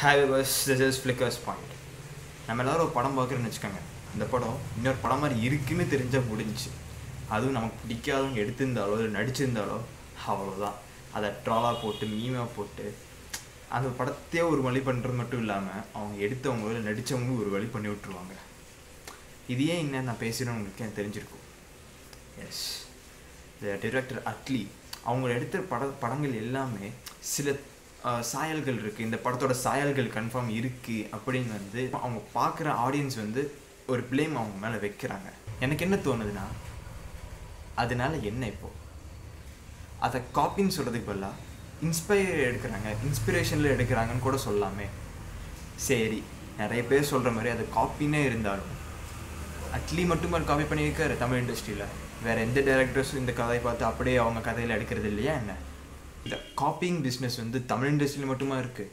have பஸ் this is Flickers Point நம்ம எல்லாரும் ஒரு படம் பார்க்குறோன்னு வச்சுக்கோங்க இந்த படம் இன்னொரு படம் மாதிரி இருக்குன்னு தெரிஞ்சால் முடிஞ்சுச்சு அதுவும் நமக்கு பிடிக்காதவங்க எடுத்திருந்தாலோ இல்லை நடிச்சிருந்தாலோ அவ்வளோதான் அதை ட்ராலாக போட்டு மீமாக போட்டு அந்த படத்தையே ஒரு வழி பண்ணுறது மட்டும் இல்லாமல் அவங்க எடுத்தவங்க இல்லை நடித்தவங்க ஒரு வழி பண்ணி விட்ருவாங்க இது ஏன் என்ன நான் பேசுகிறேன்னு உங்களுக்கு எனக்கு தெரிஞ்சிருக்கும் எஸ் த டிரெக்டர் அட்லி அவங்க எடுத்த பட படங்கள் எல்லாமே சில அஹ், சாயல்கள் இருக்குது இந்த படத்தோட சாயல்கள் கன்ஃபார்ம் இருக்குது அப்படின்னு வந்து அவங்க பார்க்குற ஆடியன்ஸ் வந்து ஒரு ப்ளேம் அவங்க மேலே வைக்கிறாங்க எனக்கு என்ன தோணுதுன்னா அதனால என்ன இப்போ அதை காப்பின்னு சொல்கிறதுக்கு பதிலாக இன்ஸ்பயர் எடுக்கிறாங்க இன்ஸ்பிரேஷனில் எடுக்கிறாங்கன்னு கூட சொல்லாமே சரி நிறைய பேர் சொல்கிற மாதிரி அது காப்பின்னே இருந்தாலும் அட்லி மட்டும் அது காப்பி பண்ணியிருக்காரு தமிழ் இண்டஸ்ட்ரியில் வேற எந்த டேரக்டர்ஸும் இந்த கதையை பார்த்து அப்படியே அவங்க கதையில் எடுக்கிறது இல்லையா என்ன இந்த காப்பிங் பிஸ்னஸ் வந்து தமிழ் இண்டஸ்ட்ரியில் மட்டுமா இருக்குது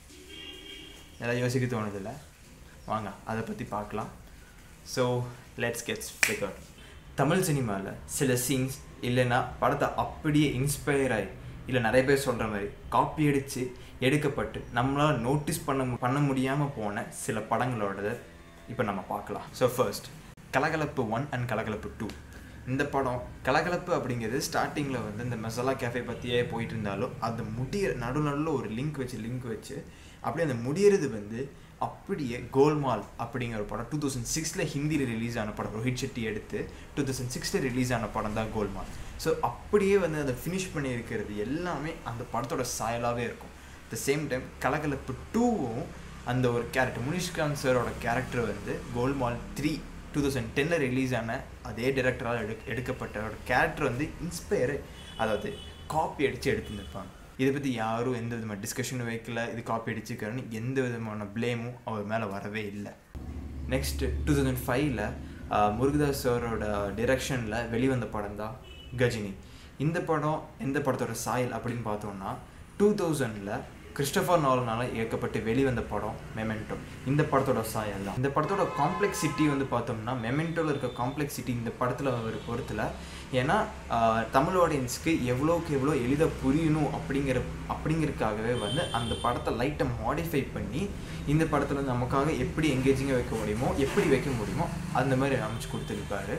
எல்லாம் யோசிக்க தோணுதில்ல வாங்க அதை பற்றி பார்க்கலாம் so let's gets figure Tamil சினிமாவில் சில சீன்ஸ் இல்லைன்னா படத்தை அப்படியே இன்ஸ்பயர் ஆகி இல்லை நிறைய பேர் சொல்கிற மாதிரி காப்பி அடித்து எடுக்கப்பட்டு நம்மளால் நோட்டீஸ் பண்ண மு- பண்ண முடியாமல் போன சில படங்களோட இப்போ நம்ம பார்க்கலாம் so first Kalakalappu one and Kalakalappu two இந்த படம் கலகலப்பு அப்படிங்கிறது ஸ்டார்டிங்கில் வந்து இந்த மசாலா கேஃபே பற்றியே போயிட்டு இருந்தாலும் அது முடிய நடு நடுவில் ஒரு லிங்க் வச்சு லிங்க் வச்சு அப்படியே அந்த முடியறது வந்து அப்படியே கோல்மால் அப்படிங்கிற ஒரு படம் டூ தௌசண்ட் சிக்ஸில் ஹிந்தியில் ரிலீஸ் ஆன படம் ரோஹித் செட்டி எடுத்து டூ தௌசண்ட் சிக்ஸில் ரிலீஸ் ஆன படம் தான் கோல்மால் ஸோ அப்படியே வந்து அதை ஃபினிஷ் பண்ணியிருக்கிறது எல்லாமே அந்த படத்தோட சாயலாகவே இருக்கும் த சேம் டைம் கலகலப்பு டூவும் அந்த ஒரு கேரக்டர் முனிஷ்காந்த் சாரோட கேரக்டர் வந்து கோல்மால் த்ரீ டூ தௌசண்ட் டென்னில் ரிலீஸ் ஆன அதே டேரக்டரால் எடு எடுக்கப்பட்ட ஒரு கேரக்டர் வந்து இன்ஸ்பயர் அதாவது காப்பி அடித்து எடுத்துருப்பாங்க இதை பற்றி யாரும் எந்த விதமான டிஸ்கஷனும் வைக்கல இது காப்பி அடிச்சுக்கிறன்னு எந்த விதமான ப்ளேமும் அவர் மேலே வரவே இல்லை நெக்ஸ்ட்டு டூ தௌசண்ட் ஃபைவ்ல முருகதாஸ் சாரோட டிரெக்ஷனில் வெளிவந்த படம் தான் கஜினி இந்த படம் எந்த படத்தோட சாயல் அப்படின்னு பார்த்தோம்னா டூ தௌசண்டில் கிறிஸ்டபர் நாலனால இயக்கப்பட்டு வெளிவந்த படம் மெமெண்டோ இந்த படத்தோட சாயல் தான் இந்த படத்தோட காம்ப்ளெக்சிட்டி வந்து பார்த்தோம்னா மெமெண்டோவில் இருக்க காம்ப்ளெக்சிட்டி இந்த படத்தில் ஒரு பொறுத்தில் ஏன்னா ஆஹ், தமிழ் ஆடியன்ஸ்க்கு எவ்வளோக்கு எவ்வளோ எளிதாக புரியணும் அப்படிங்கிற அப்படிங்கிறதுக்காகவே வந்து அந்த படத்தை லைட்டை மாடிஃபை பண்ணி இந்த படத்தில் நமக்காக எப்படி எங்கேஜிங்காக வைக்க முடியுமோ எப்படி வைக்க முடியுமோ அந்த மாதிரி அமைச்சு கொடுத்துருப்பாரு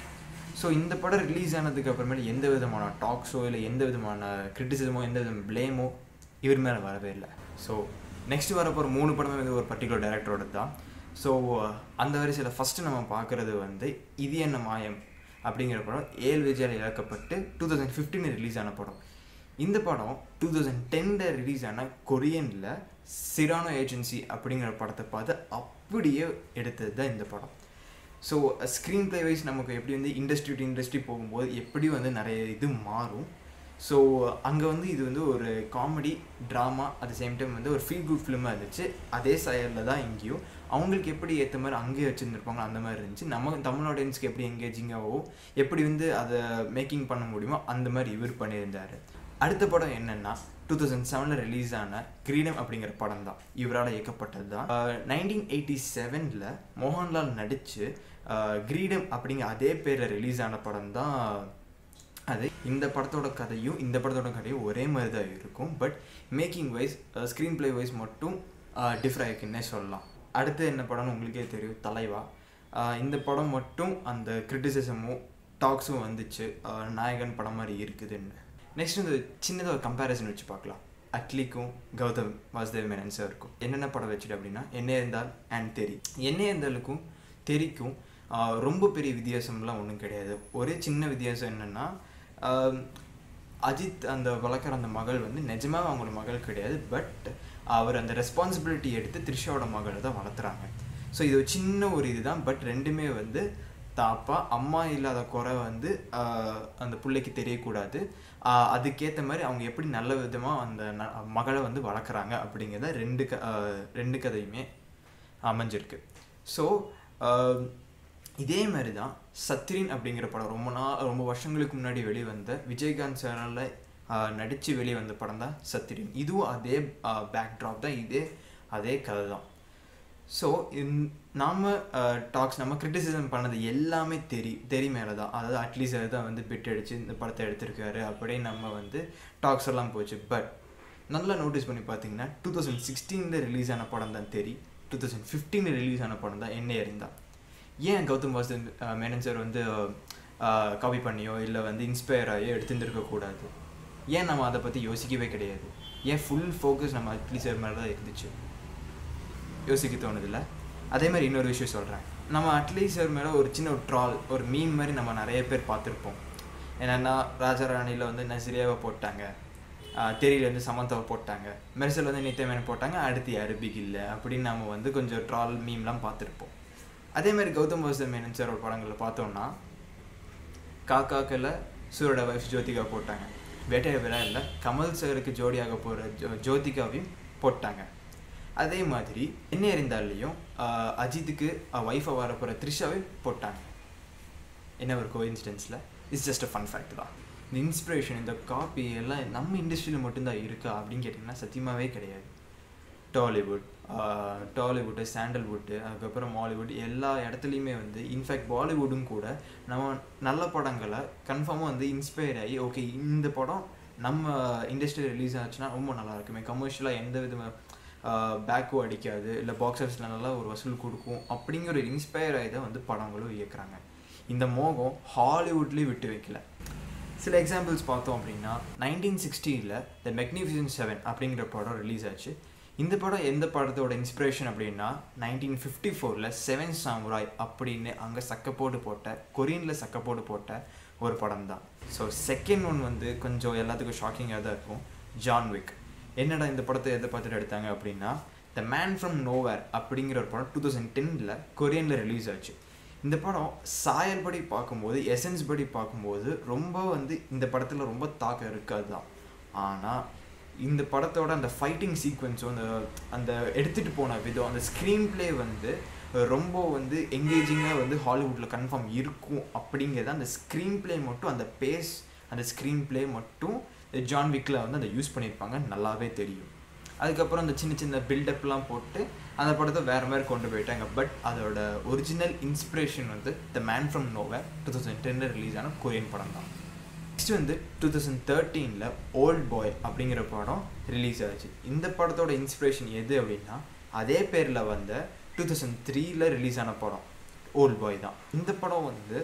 ஸோ இந்த படம் ரிலீஸ் ஆனதுக்கு அப்புறமேல எந்த விதமான டாக்ஸோ இல்லை எந்த விதமான கிரிட்டிசிசமோ எந்த விதமான ப்ளேமோ இவர் மேலே வரவே இல்லை ஸோ நெக்ஸ்ட் வரப்போகிற மூணு படமே வந்து ஒரு பர்டிகுலர் டேரக்டரோட தான் ஸோ அந்த வரிசையில் ஃபஸ்ட்டு நம்ம பார்க்குறது வந்து இது என்ன மாயம் அப்படிங்கிற படம் ஏல் விஜயால் இழக்கப்பட்டு டூ தௌசண்ட் ஃபிஃப்டீன் ரிலீஸ் ஆன படம் இந்த படம் டூ தௌசண்ட் டென்னில் ரிலீஸ் ஆன கொரியனில் சிரானோ ஏஜென்சி அப்படிங்கிற படத்தை பார்த்து அப்படியே எடுத்தது தான் இந்த படம் ஸோ ஸ்க்ரீன் ப்ளே வைஸ் நமக்கு எப்படி வந்து இண்டஸ்ட்ரி டு இண்டஸ்ட்ரி போகும்போது எப்படி வந்து நிறைய இது மாறும் ஸோ அங்கே வந்து இது வந்து ஒரு comedy drama at the same time வந்து ஒரு ஃபீல் குட் ஃபிலிமாக இருந்துச்சு அதே சாயலில் தான் இங்கேயும் அவங்களுக்கு எப்படி ஏற்ற மாதிரி அங்கேயே வச்சுருந்துருப்பாங்க அந்த மாதிரி இருந்துச்சு நம்ம தமிழ் ஆடியன்ஸ்க்கு எப்படி எங்கேஜிங்காகவோ எப்படி வந்து அதை மேக்கிங் பண்ண முடியுமோ அந்த மாதிரி இவர் பண்ணியிருந்தார் அடுத்த படம் என்னென்னா டூ தௌசண்ட் செவனில் ரிலீஸ் ஆன கிரீடம் அப்படிங்கிற படம் தான் இவரால் இயக்கப்பட்டது தான் நைன்டீன் எயிட்டி செவனில் மோகன்லால் நடித்து கிரீடம் அப்படிங்கிற அதே பேரில் ரிலீஸ் ஆன படம் தான் அது இந்த படத்தோட கதையும் இந்த படத்தோட கதையும் ஒரே மாதிரி தான் இருக்கும் but making wise screen play wise மட்டும் டிஃபர் ஆகிருக்குன்னே சொல்லலாம் அடுத்து என்ன படம்னு உங்களுக்கே தெரியும் தலைவா ஆஹ் இந்த படம் மட்டும் அந்த கிரிட்டிசிசமும் டாக்ஸும் வந்துச்சு ஆஹ் நாயகன் படம் மாதிரி இருக்குதுன்னு நெக்ஸ்ட் இந்த சின்னதாக ஒரு கம்பேரிசன் வச்சு பார்க்கலாம் அட்லிக்கும் கௌதம் வாசுதேவ் மேனன் சாருக்கும் என்னென்ன படம் வச்சுட்டு அப்படின்னா என்ன இருந்தால் அண்ட் தெரி என்ன இருந்தாலுக்கும் தெரிக்கும் ஆஹ் ரொம்ப பெரிய வித்தியாசம்லாம் ஒன்றும் கிடையாது ஒரே சின்ன வித்தியாசம் என்னென்னா அஜித் அந்த வளர்க்குற அந்த மகள் வந்து நிஜமாக அவங்களோட மகள் கிடையாது பட் அவர் அந்த ரெஸ்பான்சிபிலிட்டி எடுத்து த்ரிஷாவோட மகளை தான் வளர்த்துறாங்க ஸோ இது ஒரு சின்ன ஒரு இதுதான் பட் ரெண்டுமே வந்து தாப்பா அம்மா இல்லாத குறை வந்து ஆஹ், அந்த பிள்ளைக்கு தெரியக்கூடாது ஆஹ், அதுக்கேற்ற மாதிரி அவங்க எப்படி நல்ல விதமாக அந்த ந- மகளை வந்து வளர்க்குறாங்க அப்படிங்கிறத ரெண்டு க ஆஹ், ரெண்டு கதையுமே அமைஞ்சிருக்கு ஸோ இதே மாதிரி தான் சத்ரின் அப்படிங்கிற படம் ரொம்ப நாள் ரொம்ப வருஷங்களுக்கு முன்னாடி வெளிவந்த விஜயகாந்த் சாரால் நடித்து வெளிவந்த படம் தான் சத்ரின் இதுவும் அதே பேக்ட்ராப் தான் இதே அதே கதை தான் ஸோ நாம் டாக்ஸ் நம்ம கிரிட்டிசிசம் பண்ணது எல்லாமே தெரி தெரி மேலே தான் அதாவது அட்லீஸ்ட் தான் வந்து பிட் அடித்து இந்த படத்தை எடுத்திருக்காரு அப்படியே நம்ம வந்து டாக்ஸ் எல்லாம் போச்சு பட் நல்லா நோட்டீஸ் பண்ணி பார்த்தீங்கன்னா டூ தௌசண்ட் சிக்ஸ்டீனில் ரிலீஸ் ஆன படம் தான் தெரி டூ தௌசண்ட் ஃபிஃப்டீனில் ரிலீஸ் ஆன படம் தான் என்ன அறிந்தா ஏன் கௌதம் வாசன் மேனன் சார் வந்து காப்பி பண்ணியோ இல்லை வந்து இன்ஸ்பயர் ஆகியோ எடுத்துருந்துருக்க கூடாது ஏன் நம்ம அதை பற்றி யோசிக்கவே கிடையாது ஏன் ஃபுல் ஃபோக்கஸ் நம்ம அட்லி சார் மேலே தான் இருந்துச்சு யோசிக்க தோணுதில்ல அதே மாதிரி இன்னொரு விஷயம் சொல்கிறேன் நம்ம அட்லி சார் மேலே ஒரு சின்ன ஒரு ட்ரால் ஒரு மீன் மாதிரி நம்ம நிறைய பேர் பார்த்துருப்போம் என்னென்னா ராஜாராணியில் வந்து நசிரியாவை போட்டாங்க தெரியல வந்து சமந்தாவை போட்டாங்க மெர்சல் வந்து நித்தியமேனை போட்டாங்க அடுத்து யாரு பிக் இல்லை அப்படின்னு நம்ம வந்து கொஞ்சம் ட்ரால் மீம்லாம் பார்த்துருப்போம் அதே மாதிரி கௌதம் வாசன் மேனன் சாரோட படங்களில் பார்த்தோம்னா காக்காக்கில் சூரோட வைஃப் ஜோதிகா போட்டாங்க வேட்டைய விழா இல்லை கமல் சாருக்கு ஜோடியாக போகிற ஜோ ஜோதிகாவையும் போட்டாங்க அதே மாதிரி என்ன இருந்தாலையும் அஜித்துக்கு ஒய்ஃபை வர போகிற த்ரிஷாவையும் போட்டாங்க என்ன ஒரு கோஇன்சிடென்ஸில் it's just a fun fact தான் இந்த இன்ஸ்பிரேஷன் இந்த காப்பி எல்லாம் நம்ம இண்டஸ்ட்ரியில் மட்டும்தான் இருக்கா அப்படின்னு கேட்டிங்கன்னா சத்தியமாகவே கிடையாது டாலிவுட் டாலிவுட்டு சாண்டல்வுட்டு அதுக்கப்புறம் மாலிவுட் எல்லா இடத்துலையுமே வந்து இன்ஃபேக்ட் பாலிவுட்டும் கூட நம்ம நல்ல படங்களை கன்ஃபார்மாக வந்து இன்ஸ்பயர் ஆகி ஓகே இந்த படம் நம்ம இண்டஸ்ட்ரி ரிலீஸ் ஆச்சுன்னா ரொம்ப நல்லா இருக்குமே கமர்ஷியலாக எந்த விதமாக பேக்கும் அடிக்காது இல்லை பாக்ஸ் ஆஃபீஸில் நல்லா ஒரு வசூல் கொடுக்கும் அப்படிங்கிற ஒரு இன்ஸ்பயர் ஆகி தான் வந்து படங்களும் இயக்குறாங்க இந்த மோகம் ஹாலிவுட்லேயும் விட்டு வைக்கல சில எக்ஸாம்பிள்ஸ் பார்த்தோம் அப்படின்னா நைன்டீன் சிக்ஸ்டியில் த மெக்னிஃபிசன் செவன் அப்படிங்கிற படம் ரிலீஸ் ஆச்சு இந்த படம் எந்த படத்தோட இன்ஸ்பிரேஷன் அப்படின்னா நைன்டீன் ஃபிஃப்டி ஃபோரில் செவன் சாமுராய் அப்படின்னு அங்கே சக்கப்போடு போட்ட கொரியனில் சக்கப்போடு போட்ட ஒரு படம் தான் ஸோ செகண்ட் ஒன் வந்து கொஞ்சம் எல்லாத்துக்கும் ஷாக்கிங்காக தான் இருக்கும் ஜான் விக் என்னடா இந்த படத்தை எதை பார்த்துட்டு எடுத்தாங்க அப்படின்னா த மேன் ஃப்ரம் நோவேர் அப்படிங்கிற ஒரு படம் டூ தௌசண்ட் டென்னில் கொரியனில் ரிலீஸ் ஆச்சு இந்த படம் சாயல் படி பார்க்கும்போது எசன்ஸ் படி பார்க்கும்போது ரொம்ப வந்து இந்த படத்தில் ரொம்ப தாக்கம் இருக்காது தான் ஆனால் இந்த படத்தோட அந்த ஃபைட்டிங் சீக்வன்ஸும் அந்த அந்த எடுத்துகிட்டு போன விதம் அந்த ஸ்க்ரீன் ப்ளே வந்து ரொம்ப வந்து எங்கேஜிங்காக வந்து ஹாலிவுட்டில் கன்ஃபார்ம் இருக்கும் அப்படிங்கிறத அந்த ஸ்க்ரீன் ப்ளே மட்டும் அந்த பேஸ் அந்த ஸ்க்ரீன் ப்ளே மட்டும் ஜான் விக்கில் வந்து அதை யூஸ் பண்ணியிருப்பாங்க நல்லாவே தெரியும் அதுக்கப்புறம் அந்த சின்ன சின்ன பில்டப்லாம் போட்டு அந்த படத்தை வேறு மாதிரி கொண்டு போயிட்டாங்க பட் அதோட ஒரிஜினல் இன்ஸ்பிரேஷன் வந்து the Man from Nowhere two thousand டென்னில் ரிலீஸ் ஆன கொரியன் படம் தான் நெக்ஸ்ட் வந்து டூ தௌசண்ட் தேர்ட்டீனில் ஓல்ட் பாய் அப்படிங்கிற படம் ரிலீஸ் ஆச்சு இந்த படத்தோட இன்ஸ்பிரேஷன் எது அப்படின்னா அதே பேரில் வந்த டூ தௌசண்ட் த்ரீல ரிலீஸ் ஆன படம் ஓல்ட் பாய் தான் இந்த படம் வந்து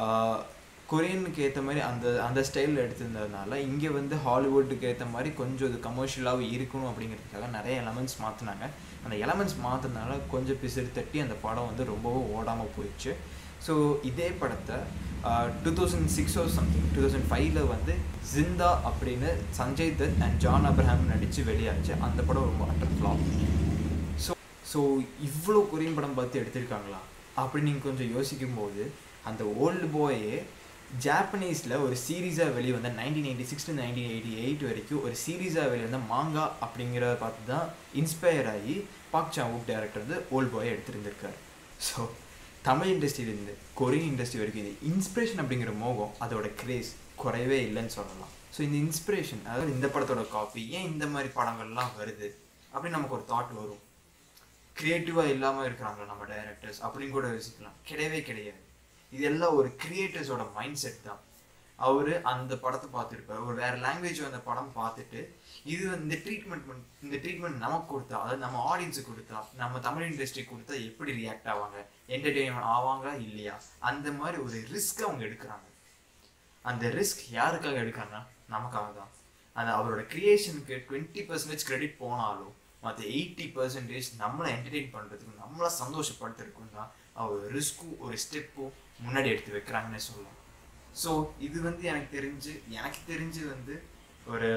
கொரியனுக்கு ஏற்ற மாதிரி அந்த அந்த ஸ்டைலில் எடுத்திருந்ததுனால இங்கே வந்து ஹாலிவுட்டுக்கு ஏற்ற மாதிரி கொஞ்சம் இது கமர்ஷியலாகவே இருக்கணும் அப்படிங்கிறதுக்காக நிறைய எலமெண்ட்ஸ் மாற்றினாங்க அந்த எலமெண்ட்ஸ் மாற்றினால கொஞ்சம் பிசிறு தட்டி அந்த படம் வந்து ரொம்பவும் ஓடாமல் போயிடுச்சு ஸோ இதே படத்தை two thousand six oh something two thousand ஃபைவ்ல வந்து ஜிந்தா அப்படின்னு சஞ்சய் தத் அண்ட் ஜான் அப்ரஹாம் நடித்து வெளியாச்சு அந்த படம் ரொம்ப அட்டர் ஃப்ளாப் ஸோ ஸோ இவ்வளோ கொரியன் படம் பார்த்து எடுத்திருக்காங்களா அப்படி நீங்கள் கொஞ்சம் யோசிக்கும் போது அந்த ஓல்டு பாயே ஜாப்பனீஸில் ஒரு சீரீஸாக வெளியே வந்த nineteen eighty six to nineteen eighty eight வரைக்கும் ஒரு சீரீஸாக வெளியே வந்த மாங்கா அப்படிங்கிறத பார்த்து தான் இன்ஸ்பயர் ஆகி பாக் சாவுக் டேரக்டர் வந்து ஓல்டு பாயை எடுத்திருந்திருக்காரு ஸோ தமிழ் இண்டஸ்ட்ரியிலேருந்து கொரியன் இண்டஸ்ட்ரி வரைக்கும் இது இன்ஸ்பிரேஷன் அப்படிங்கிற மோகம் அதோட கிரேஸ் குறையவே இல்லைன்னு சொல்லலாம் ஸோ இந்த இன்ஸ்பிரேஷன் அதாவது இந்த படத்தோட காப்பி ஏன் இந்த மாதிரி படங்கள்லாம் வருது அப்படின்னு நமக்கு ஒரு தாட் வரும் க்ரியேட்டிவாக இல்லாமல் இருக்கிறாங்களா நம்ம டைரக்டர்ஸ் அப்படின்னு கூட யோசிக்கலாம் கிடையவே கிடையாது இது எல்லாம் ஒரு கிரியேட்டர்ஸோட மைண்ட் செட் தான் அவர் அந்த படத்தை பார்த்துருப்பார் ஒரு வேற லாங்குவேஜ் அந்த படம் பார்த்துட்டு இது இந்த ட்ரீட்மெண்ட் இந்த ட்ரீட்மெண்ட் நமக்கு கொடுத்தா அதாவது நம்ம ஆடியன்ஸுக்கு கொடுத்தா நம்ம தமிழ் இண்டஸ்ட்ரி கொடுத்தா எப்படி ரியாக்ட் ஆவாங்க என்டர்டெயின்மெண்ட் ஆவாங்க இல்லையா அந்த மாதிரி ஒரு ரிஸ்க் அவங்க எடுக்கிறாங்க அந்த ரிஸ்க் யாருக்காக எடுக்கிறாங்கன்னா நமக்காக தான் அந்த அவரோட கிரியேஷனுக்கு டுவெண்ட்டி பர்சன்டேஜ் கிரெடிட் போனாலும் மற்ற எயிட்டி பர்சன்டேஜ் நம்மளை என்டர்டெயின் பண்ணுறதுக்கும் நம்மளை சந்தோஷப்படுத்துறதுக்கும் தான் அவர் ரிஸ்க்கும் ஒரு ஸ்டெப்பும் முன்னாடி எடுத்து வைக்கிறாங்கன்னு சொல்லலாம் ஸோ இது வந்து எனக்கு தெரிஞ்சு எனக்கு தெரிஞ்சு வந்து ஒரு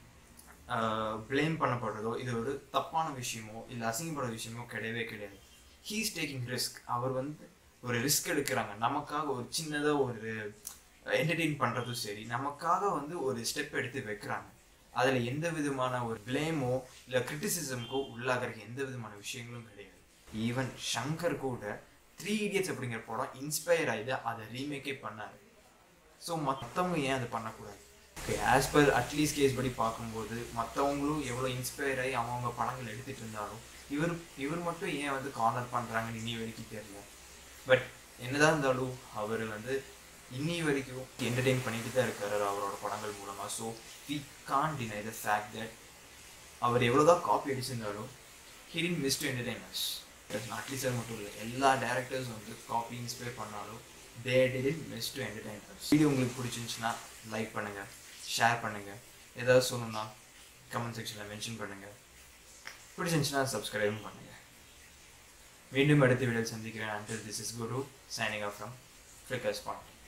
ப்ளேம் பண்ணப்படுறதோ இது ஒரு தப்பான விஷயமோ இல்லை அசிங்கப்படுற விஷயமோ கிடையவே கிடையாது ஹீஸ் டேக்கிங் ரிஸ்க் அவர் வந்து ஒரு ரிஸ்க் எடுக்கிறாங்க நமக்காக ஒரு சின்னதாக ஒரு என்டர்டெயின் பண்ணுறதும் சரி நமக்காக வந்து ஒரு ஸ்டெப் எடுத்து வைக்கிறாங்க அதில் எந்த விதமான ஒரு பிளேமோ இல்லை கிரிட்டிசிசம்க்கோ உள்ளாகிறதுக்கு எந்த விதமான விஷயங்களும் கிடையாது ஈவன் ஷங்கர் கூட த்ரீ இடியட்ஸ் அப்படிங்கிற படம் இன்ஸ்பயர் ஆகி அதை ரீமேக்கே பண்ணார் ஸோ மற்றவங்க ஏன் அதை பண்ணக்கூடாது okay as per at least case படி பார்க்கும்போது மற்றவங்களும் எவ்வளோ இன்ஸ்பயர் ஆகி அவங்கவுங்க படங்கள் எடுத்துகிட்டு இருந்தாலும் இவர் இவர் மட்டும் ஏன் வந்து கார்னர் பண்ணுறாங்கன்னு இனி வரைக்கும் தெரியல பட் என்னதான் இருந்தாலும் அவர் வந்து இன்னி வரைக்கும் என்டர்டெயின் பண்ணிட்டு தான் இருக்காரு அவரோட படங்கள் மூலமாக so we can't deny the fact that அவர் எவ்வளோதான் காப்பி அடிச்சிருந்தாலும் ஹிரின் miss to entertainers Atlee sir மட்டும் இல்லை எல்லா டேரக்டர்ஸ் வந்து காப்பி இன்ஸ்பயர் பண்ணாலும் they did miss to entertainers video உங்களுக்கு பிடிச்சிருந்துச்சுன்னா லைக் பண்ணுங்கள் ஷேர் பண்ணுங்கள் ஏதாவது சொல்லணும்னா கமெண்ட் செக்ஷனில் மென்ஷன் பண்ணுங்கள் பிடிச்சிருந்துச்சுன்னா சப்ஸ்கிரைபும் பண்ணுங்கள் மீண்டும் அடுத்த வீடியோ சந்திக்கிறேன் until this is Guru signing off from Flickers point